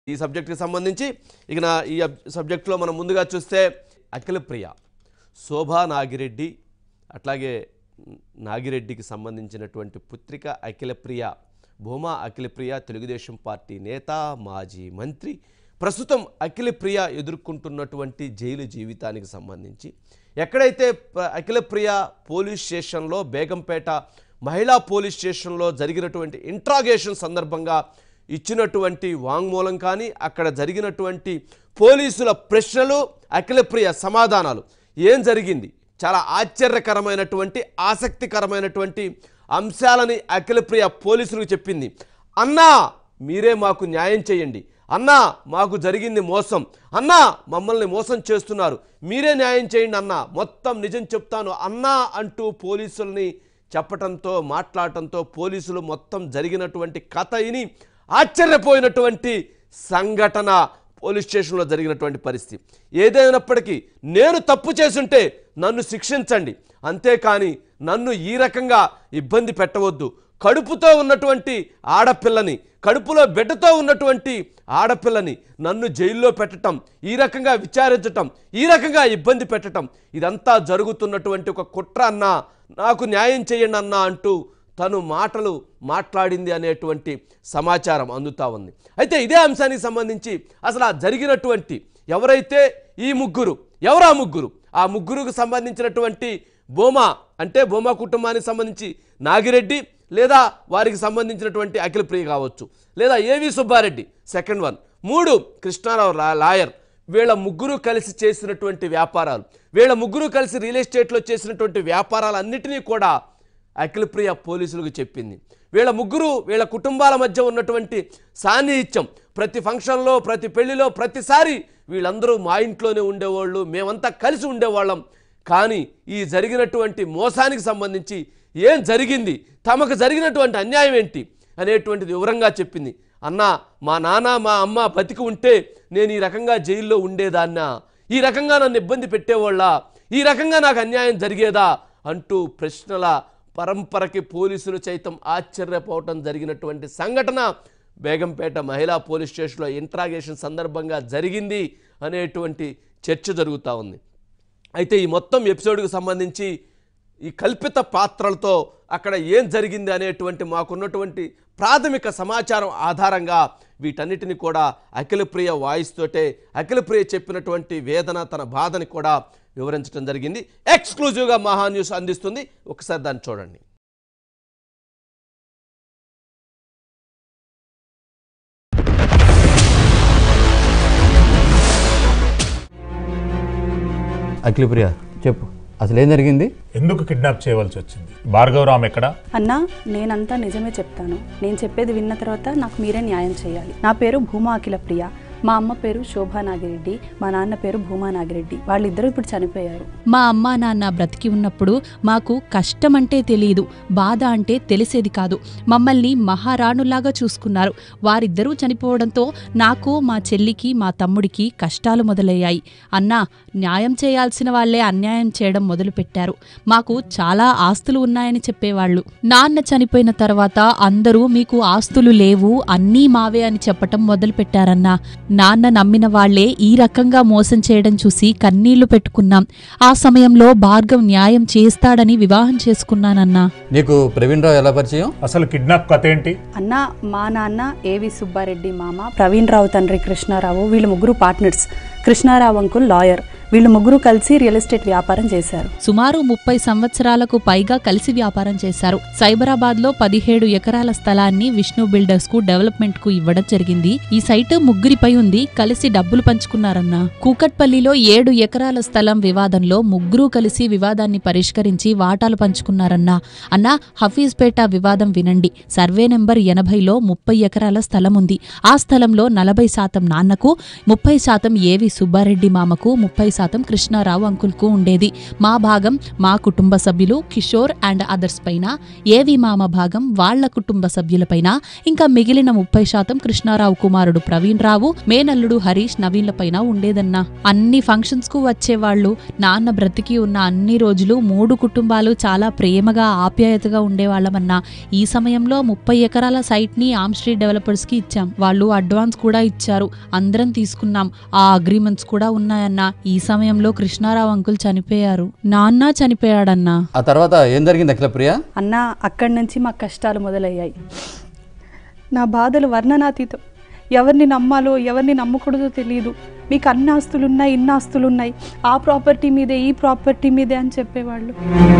ఈ సబ్జెక్ట్కి సంబంధించి ఇక నా ఈ అబ్- సబ్జెక్ట్లో మనం ముందుగా చూస్తే అఖిలప్రియ శోభా నాగిరెడ్డి అట్లాగే నాగిరెడ్డికి సంబంధించినటువంటి పుత్రిక అఖిలప్రియ భూమా అఖిలప్రియ తెలుగుదేశం పార్టీ నేత మాజీ మంత్రి ప్రస్తుతం అఖిలప్రియ ఎదుర్కొంటున్నటువంటి జైలు జీవితానికి సంబంధించి ఎక్కడైతే ప- అఖిలప్రియ పోలీస్ స్టేషన్లో బేగంపేట మహిళా పోలీస్ స్టేషన్లో జరిగినటువంటి ఇంట్రాగేషన్ సందర్భంగా ఇచ్చినటువంటి వాంగ్మూలం కానీ అక్కడ జరిగినటువంటి పోలీసుల ప్రశ్నలు అఖిలప్రియ సమాధానాలు ఏం జరిగింది చాలా ఆశ్చర్యకరమైనటువంటి ఆసక్తికరమైనటువంటి అంశాలని అఖిలప్రియ పోలీసులకు చెప్పింది అన్నా మీరే మాకు న్యాయం చేయండి అన్నా మాకు జరిగింది మోసం అన్నా మమ్మల్ని మోసం చేస్తున్నారు మీరే న్యాయం చేయండి అన్నా మొత్తం నిజం చెప్తాను అన్నా అంటూ పోలీసుల్ని చెప్పటంతో మాట్లాడటంతో పోలీసులు మొత్తం జరిగినటువంటి కథ విని ఆశ్చర్యపోయినటువంటి సంఘటన పోలీస్ స్టేషన్లో జరిగినటువంటి పరిస్థితి ఏదైనప్పటికీ నేను తప్పు చేసుంటే నన్ను శిక్షించండి అంతేకాని నన్ను ఈ రకంగా ఇబ్బంది పెట్టవద్దు కడుపుతో ఉన్నటువంటి ఆడపిల్లని కడుపులో బిడ్డతో ఉన్నటువంటి ఆడపిల్లని నన్ను జైల్లో పెట్టటం ఈ రకంగా విచారించటం ఈ రకంగా ఇబ్బంది పెట్టటం ఇదంతా జరుగుతున్నటువంటి ఒక కుట్ర అన్నా నాకు న్యాయం చేయండి అన్నా అంటూ తను మాటలు మాట్లాడింది అనేటువంటి సమాచారం అందుతా ఉంది అయితే ఇదే అంశానికి సంబంధించి అసలు ఆ జరిగినటువంటి ఎవరైతే ఈ ముగ్గురు ఎవరు ఆ ముగ్గురు ఆ ముగ్గురుకు సంబంధించినటువంటి బోమా అంటే బోమా కుటుంబానికి సంబంధించి నాగిరెడ్డి లేదా వారికి సంబంధించినటువంటి అఖిల ప్రియ కావచ్చు లేదా ఏవి సుబ్బారెడ్డి సెకండ్ వన్ మూడు కృష్ణారావు లా- లాయర్ వీళ్ళ ముగ్గురు కలిసి చేసినటువంటి వ్యాపారాలు వీళ్ళ ముగ్గురు కలిసి రియల్ ఎస్టేట్లో చేసినటువంటి వ్యాపారాలన్నిటినీ కూడా అఖిలప్రియ పోలీసులకు చెప్పింది వీళ్ళ ముగ్గురు వీళ్ళ కుటుంబాల మధ్య ఉన్నటువంటి సాన్నిహిత్యం ప్రతి ఫంక్షన్లో ప్రతి పెళ్లిలో ప్రతిసారి వీళ్ళందరూ మా ఇంట్లోనే ఉండేవాళ్ళు మేమంతా కలిసి ఉండేవాళ్ళం కానీ ఈ జరిగినటువంటి మోసానికి సంబంధించి ఏం జరిగింది తమకు జరిగినటువంటి అన్యాయం ఏంటి అనేటువంటిది వివరంగా చెప్పింది అన్నా మా నాన్న మా అమ్మ బతికి ఉంటే నేను ఈ రకంగా జైల్లో ఉండేదాన్నా ఈ రకంగా నన్ను ఇబ్బంది పెట్టేవాళ్ళ ఈ రకంగా నాకు అన్యాయం జరిగేదా అంటూ ప్రశ్నల పరంపరకి పోలీసులు సైతం ఆశ్చర్యపోవటం జరిగినటువంటి సంఘటన బేగంపేట మహిళా పోలీస్ స్టేషన్లో ఇంట్రాగేషన్ సందర్భంగా జరిగింది అనేటువంటి చర్చ జరుగుతూ ఉంది అయితే ఈ మొత్తం ఎపిసోడ్కి సంబంధించి ఈ కల్పిత పాత్రలతో అక్కడ ఏం జరిగింది అనేటువంటి మాకున్నటువంటి ప్రాథమిక సమాచారం ఆధారంగా వీటన్నిటిని కూడా అఖిలప్రియ వాయిస్ తోటే అఖిలప్రియ చెప్పినటువంటి వేదన తన బాధని కూడా వివరించడం జరిగింది ఎక్స్క్లూజివ్గా మహా న్యూస్ అందిస్తుంది ఒకసారి దాన్ని చూడండి అఖిలప్రియ చెప్పు అసలు ఏం జరిగింది ఎందుకు కిడ్నాప్ చేయవలసి వచ్చింది భార్గవరామ్ ఎక్కడ అన్నా నేనంతా నిజమే చెప్తాను నేను చెప్పేది విన్న తర్వాత నాకు మీరే న్యాయం చేయాలి నా పేరు భూమా అఖిల ప్రియ మా అమ్మ పేరు శోభా నాగిరెడ్డి మా నాన్న పేరు భూమా నాగిరెడ్డి వాళ్ళిద్దరూ ఇప్పుడు చనిపోయారు మా అమ్మా నాన్న బ్రతికి ఉన్నప్పుడు మాకు కష్టం అంటే తెలియదు బాధ అంటే తెలిసేది కాదు మమ్మల్ని మహారాణులాగా చూసుకున్నారు వారిద్దరూ చనిపోవడంతో నాకు మా చెల్లికి మా తమ్ముడికి కష్టాలు మొదలయ్యాయి అన్నా న్యాయం చేయాల్సిన వాళ్లే అన్యాయం చేయడం మొదలుపెట్టారు మాకు చాలా ఆస్తులు ఉన్నాయని చెప్పేవాళ్ళు నాన్న చనిపోయిన తర్వాత అందరూ మీకు ఆస్తులు లేవు అన్నీ మావే అని చెప్పటం మొదలుపెట్టారన్నా నాన్న నమ్మిన వాళ్లే ఈ రకంగా మోసం చేయడం చూసి కన్నీళ్లు పెట్టుకున్నాం ఆ సమయంలో భార్గవ్ న్యాయం చేస్తాడని వివాహం చేసుకున్నానన్నా నీకు ప్రవీణ్ రావు ఎలా పరిచయం అసలు కిడ్నాప్ కథ ఏంటి అన్న మా నాన్న ఏవి సుబ్బారెడ్డి మామ ప్రవీణ్ రావు తండ్రి కృష్ణారావు వీళ్ళు ముగ్గురు పార్ట్నర్స్ కృష్ణారావు అంకుల్ లాయర్ వీళ్ళు ముగ్గురు కలిసి రియల్ ఎస్టేట్ వ్యాపారం చేశారు సుమారు ముప్పై సంవత్సరాలకు పైగా కలిసి వ్యాపారం చేశారు సైబరాబాద్ లో పదిహేడు ఎకరాల స్థలాన్ని విష్ణు బిల్డర్స్ కు డెవలప్మెంట్ కు ఇవ్వడం జరిగింది ఈ సైట్ ముగ్గురిపై ఉంది కలిసి డబ్బులు పంచుకున్నారన్నా కూకట్పల్లిలో ఏడు ఎకరాల స్థలం వివాదంలో ముగ్గురు కలిసి వివాదాన్ని పరిష్కరించి వాటాలు పంచుకున్నారన్నా అన్నా హఫీజ్పేట వివాదం వినండి సర్వే నెంబర్ ఎనభైలో ముప్పై ఎకరాల స్థలం ఉంది ఆ స్థలంలో నలభై శాతం నాన్నకు ముప్పై శాతం ఏవి సుబ్బారెడ్డి మామకు ముప్పై శాతం కృష్ణారావు అంకుల్కు ఉండేది మా భాగం మా కుటుంబ సభ్యులు కిషోర్ అండ్ అదర్స్ పైన ఏవి మామ భాగం వాళ్ళ కుటుంబ సభ్యులపైన ఇంకా మిగిలిన ముప్పై శాతం కృష్ణారావు కుమారుడు ప్రవీణ్ రావు మేనల్లుడు హరీష్ నవీన్లపైన ఉండేదన్నా అన్ని ఫంక్షన్స్ కు వచ్చేవాళ్ళు నాన్న బ్రతికి ఉన్న అన్ని రోజులు మూడు కుటుంబాలు చాలా ప్రేమగా ఆప్యాయతగా ఉండేవాళ్ళమన్నా ఈ సమయంలో ముప్పై ఎకరాల సైట్ ని ఆమ్ స్ట్రీట్ డెవలపర్స్ కి ఇచ్చాం వాళ్ళు అడ్వాన్స్ కూడా ఇచ్చారు అందరం తీసుకున్నాం ఆ అగ్రిమెంట్స్ కూడా ఉన్నాయన్నా ఈ సమయంలో కృష్ణారావు అంకుల్ చనిపోయారు నాన్న చనిపోయాడన్నా ఆ తర్వాత ఏం జరిగింది అఖిలప్రియ అన్న అక్కడి నుంచి మా కష్టాలు మొదలయ్యాయి నా బాధలు వర్ణనాతీతం ఎవరిని నమ్మాలో ఎవరిని నమ్మకూడదో తెలియదు మీకు అన్ని ఆస్తులున్నాయి ఇన్ని ఆస్తులున్నాయి ఆ ప్రాపర్టీ మీదే ఈ ప్రాపర్టీ మీదే అని చెప్పేవాళ్ళు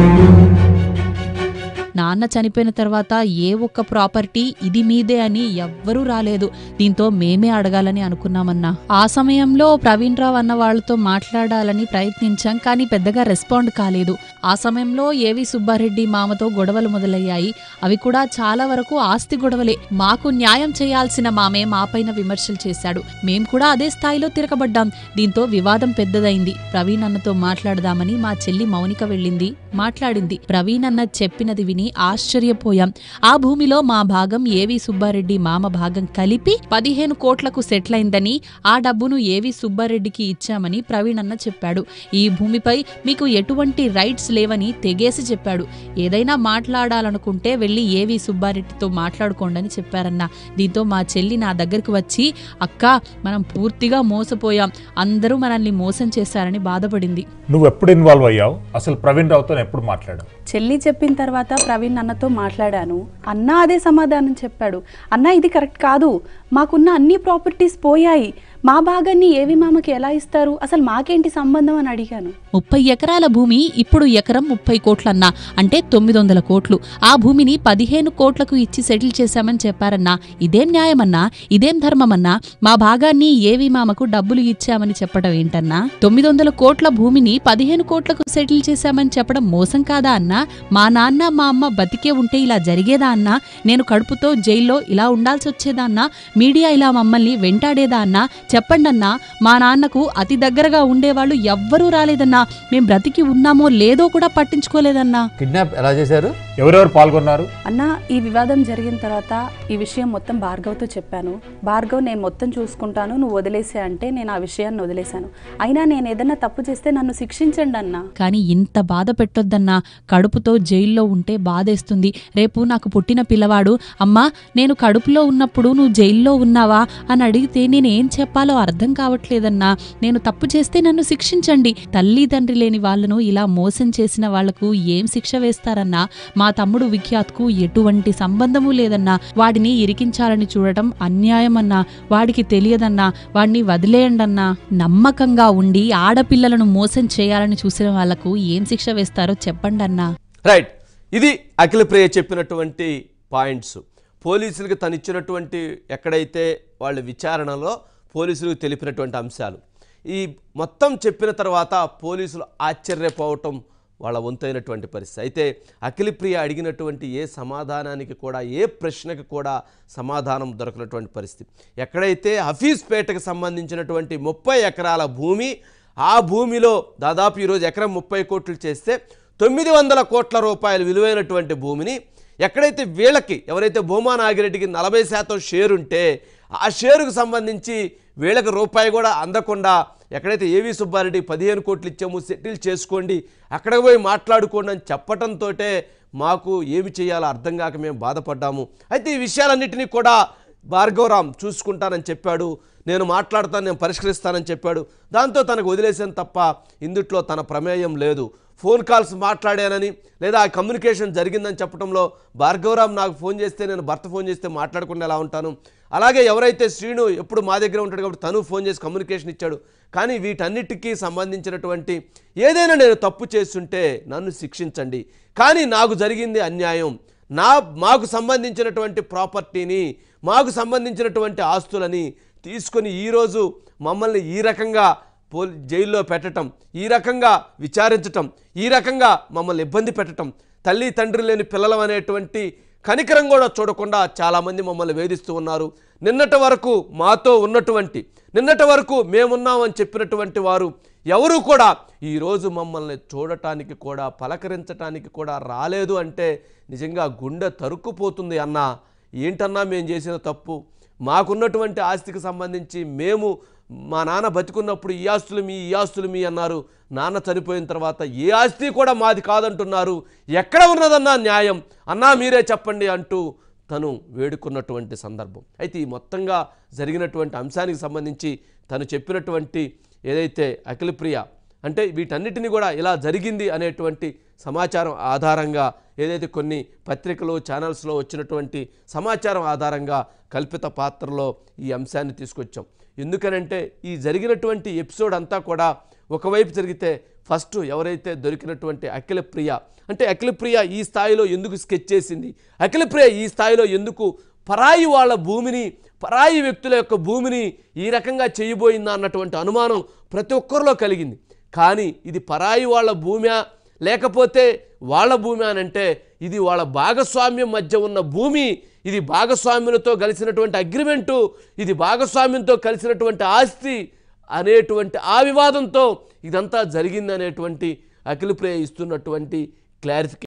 నాన్న చనిపోయిన తర్వాత ఏ ఒక్క ప్రాపర్టీ ఇది మీదే అని ఎవ్వరూ రాలేదు దీంతో మేమే అడగాలని అనుకున్నామన్నా ఆ సమయంలో ప్రవీణ్ రావు అన్న వాళ్ళతో మాట్లాడాలని ప్రయత్నించాం కానీ పెద్దగా రెస్పాండ్ కాలేదు ఆ సమయంలో ఏవి సుబ్బారెడ్డి మామతో గొడవలు మొదలయ్యాయి అవి కూడా చాలా వరకు ఆస్తి గొడవలే మాకు న్యాయం చేయాల్సిన మామే మాపైన విమర్శలు చేశాడు మేం కూడా అదే స్థాయిలో తిరగబడ్డాం దీంతో వివాదం పెద్దదైంది ప్రవీణ్ అన్నతో మాట్లాడదామని మా చెల్లి మౌనిక వెళ్ళింది మాట్లాడింది ప్రవీణ్ అన్న చెప్పినది విని ఆశ్చర్యపోయాం ఆ భూమిలో మా భాగం ఏవి సుబ్బారెడ్డి మామ భాగం కలిపి పదిహేను కోట్లకు సెటిల్ అయిందని ఆ డబ్బును ఏవి సుబ్బారెడ్డికి ఇచ్చామని ప్రవీణ్ అన్న చెప్పాడు ఈ భూమిపై మీకు ఎటువంటి రైట్స్ లేవని తెగేసి చెప్పాడు ఏదైనా మాట్లాడాలనుకుంటే వెళ్ళి ఏవి సుబ్బారెడ్డితో మాట్లాడుకోండి అని చెప్పారన్న దీంతో మా చెల్లి నా దగ్గరికి వచ్చి అక్క మనం పూర్తిగా మోసపోయాం అందరూ మనల్ని మోసం చేశారని బాధపడింది నువ్వు ఎప్పుడు ఇన్వాల్వ్ అయ్యావు అసలు ప్రవీణ్ రావుతో ఎప్పుడు మాట్లాడావు చెల్లి చెప్పిన తర్వాత ప్రవీణ్ అన్నతో మాట్లాడాను అన్న అదే సమాధానం చెప్పాడు అన్న ఇది కరెక్ట్ కాదు మాకున్న అన్ని ప్రాపర్టీస్ పోయాయి మా భాగాన్ని ఏవి మామకి ఎలా ఇస్తారు అసలు మాకేంటి సంబంధం అని అడిగాను ముప్పై ఎకరాల భూమి ఇప్పుడు ఎకరం ముప్పై కోట్లన్నా అంటే తొమ్మిది వందల కోట్లు ఆ భూమిని పదిహేను కోట్లకు ఇచ్చి సెటిల్ చేశామని చెప్పారన్నా ఇదేం న్యాయమన్నా ఇదేం ధర్మమన్నా మా భాగాన్ని ఏవి మామకు డబ్బులు ఇచ్చామని చెప్పడం ఏంటన్నా తొమ్మిది వందల కోట్ల భూమిని పదిహేను కోట్లకు సెటిల్ చేశామని చెప్పడం మోసం కాదా అన్నా మా నాన్న మా అమ్మ బతికే ఉంటే ఇలా జరిగేదా అన్నా నేను కడుపుతో జైల్లో ఇలా ఉండాల్సి వచ్చేదా అన్నా మీడియా ఇలా మమ్మల్ని వెంటాడేదా అన్నా చెప్పండన్నా మా నాన్నకు అతి దగ్గరగా ఉండేవాళ్ళు ఎవ్వరూ రాలేదన్నా మేం బ్రతికి ఉన్నామో లేదో కూడా పట్టించుకోలేదన్నా కిడ్నాప్ ఎలా చేశారు ఎవరెవరు పాల్గొన్నారు అన్న ఈ వివాదం జరిగిన తర్వాత ఈ విషయం మొత్తం భార్గవ్తో చెప్పాను భార్గవ్ నేను మొత్తం చూసుకుంటాను నువ్వు వదిలేసే అంటే నేను ఆ విషయాన్ని వదిలేశాను అయినా నేను ఏదైనా తప్పు చేస్తే నన్ను శిక్షించండి అన్న కానీ ఇంత బాధ పెట్టొద్దన్నా కడుపుతో జైల్లో ఉంటే బాధేస్తుంది రేపు నాకు పుట్టిన పిల్లవాడు అమ్మా నేను కడుపులో ఉన్నప్పుడు నువ్వు జైల్లో ఉన్నావా అని అడిగితే నేనేం చెప్పాలో అర్థం కావట్లేదన్నా నేను తప్పు చేస్తే నన్ను శిక్షించండి తల్లి తండ్రి లేని వాళ్ళను ఇలా మోసం చేసిన వాళ్లకు ఏం శిక్ష వేస్తారన్నా మా తమ్ముడు విఖ్యాత్కు ఎటువంటి సంబంధము లేదన్నా వాడిని ఇరికించాలని చూడటం అన్యాయమన్నా వాడికి తెలియదన్నా వాడిని వదిలేయండన్నా నమ్మకంగా ఉండి ఆడపిల్లలను మోసం చేయాలని చూసిన వాళ్లకు ఏం శిక్ష వేస్తారో చెప్పండన్నా రైట్ ఇది అఖిల ప్రియ చెప్పినటువంటి పాయింట్స్ పోలీసులకు తను ఇచ్చినటువంటి ఎక్కడైతే వాళ్ళ విచారణలో పోలీసులకు తెలిపినటువంటి అంశాలు ఈ మొత్తం చెప్పిన తర్వాత పోలీసులు ఆశ్చర్యపోవటం వాళ్ళ వంతైనటువంటి పరిస్థితి అయితే అఖిలప్రియ అడిగినటువంటి ఏ సమాధానానికి కూడా ఏ ప్రశ్నకి కూడా సమాధానం దొరకనటువంటి పరిస్థితి ఎక్కడైతే హఫీజ్పేటకు సంబంధించినటువంటి ముప్పై ఎకరాల భూమి ఆ భూమిలో దాదాపు ఈరోజు ఎకరం ముప్పై కోట్లు చేస్తే తొమ్మిది వందల కోట్ల రూపాయలు విలువైనటువంటి భూమిని ఎక్కడైతే వీళ్ళకి ఎవరైతే భూమా నాగిరెడ్డికి నలభై శాతం షేర్ ఉంటే ఆ షేరుకు సంబంధించి వీళ్ళకి రూపాయి కూడా అందకుండా ఎక్కడైతే ఏవి సుబ్బారెడ్డి పదిహేను కోట్లు ఇచ్చాము సెటిల్ చేసుకోండి అక్కడికి పోయి మాట్లాడుకోండి అని చెప్పటంతో మాకు ఏమి చేయాలో అర్థం కాక మేము బాధపడ్డాము అయితే ఈ విషయాలన్నింటినీ కూడా భార్గవరామ్ చూసుకుంటానని చెప్పాడు నేను మాట్లాడతాను నేను పరిష్కరిస్తానని చెప్పాడు దాంతో తనకు వదిలేసాను తప్ప ఇందుట్లో తన ప్రమేయం లేదు ఫోన్ కాల్స్ మాట్లాడానని లేదా ఆ కమ్యూనికేషన్ జరిగిందని చెప్పడంలో భార్గవరామ్ నాకు ఫోన్ చేస్తే నేను భర్త ఫోన్ చేస్తే మాట్లాడకుండా ఎలా ఉంటాను అలాగే ఎవరైతే శ్రీను ఎప్పుడు మా దగ్గర ఉంటాడు కాబట్టి తను ఫోన్ చేసి కమ్యూనికేషన్ ఇచ్చాడు కానీ వీటన్నిటికీ సంబంధించినటువంటి ఏదైనా నేను తప్పు చేస్తుంటే నన్ను శిక్షించండి కానీ నాకు జరిగింది అన్యాయం నా మాకు సంబంధించినటువంటి ప్రాపర్టీని మాకు సంబంధించినటువంటి ఆస్తులని తీసుకొని ఈరోజు మమ్మల్ని ఈ రకంగా పోలీ జైల్లో పెట్టటం ఈ రకంగా విచారించటం ఈ రకంగా మమ్మల్ని ఇబ్బంది పెట్టటం తల్లి తండ్రి లేని పిల్లలం అనేటువంటి కనికరం కూడా చూడకుండా చాలామంది మమ్మల్ని వేధిస్తూ ఉన్నారు నిన్నటి వరకు మాతో ఉన్నటువంటి నిన్నటి వరకు మేమున్నామని చెప్పినటువంటి వారు ఎవరు కూడా ఈరోజు మమ్మల్ని చూడటానికి కూడా పలకరించటానికి కూడా రాలేదు అంటే నిజంగా గుండె తరుక్కుపోతుంది అన్నా ఏంటన్నా మేము చేసిన తప్పు మాకున్నటువంటి ఆస్తికి సంబంధించి మేము మా నాన్న బతికున్నప్పుడు ఈ ఆస్తులు మీ ఈ ఆస్తులు మీ అన్నారు నాన్న చనిపోయిన తర్వాత ఏ ఆస్తి కూడా మాది కాదంటున్నారు ఎక్కడ ఉన్నదన్నా న్యాయం అన్నా మీరే చెప్పండి అంటూ తను వేడుకున్నటువంటి సందర్భం అయితే ఈ మొత్తంగా జరిగినటువంటి అంశానికి సంబంధించి తను చెప్పినటువంటి ఏదైతే అఖిలప్రియ అంటే వీటన్నిటిని కూడా ఇలా జరిగింది అనేటువంటి సమాచారం ఆధారంగా ఏదైతే కొన్ని పత్రికలు ఛానల్స్లో వచ్చినటువంటి సమాచారం ఆధారంగా కల్పిత పాత్రలో ఈ అంశాన్ని తీసుకొచ్చాం ఎందుకనంటే ఈ జరిగినటువంటి ఎపిసోడ్ అంతా కూడా ఒకవైపు జరిగితే ఫస్ట్ ఎవరైతే దొరికినటువంటి అఖిలప్రియ అంటే అఖిలప్రియ ఈ స్థాయిలో ఎందుకు స్కెచ్ చేసింది అఖిలప్రియ ఈ స్థాయిలో ఎందుకు పరాయి వాళ్ళ భూమిని పరాయి వ్యక్తుల యొక్క భూమిని ఈ రకంగా చేయబోయిందా అన్నటువంటి అనుమానం ప్రతి ఒక్కరిలో కలిగింది కానీ ఇది పరాయి వాళ్ళ భూమ్యా లేకపోతే వాళ్ళ భూమి అని అంటే ఇది వాళ్ళ భాగస్వామ్యం మధ్య ఉన్న భూమి ఇది భాగస్వామ్యులతో కలిసినటువంటి అగ్రిమెంటు ఇది భాగస్వామ్యంతో కలిసినటువంటి ఆస్తి అనేటువంటి ఆ వివాదంతో ఇదంతా జరిగింది అనేటువంటి అఖిలప్రియ ఇస్తున్నటువంటి క్లారిఫికేషన్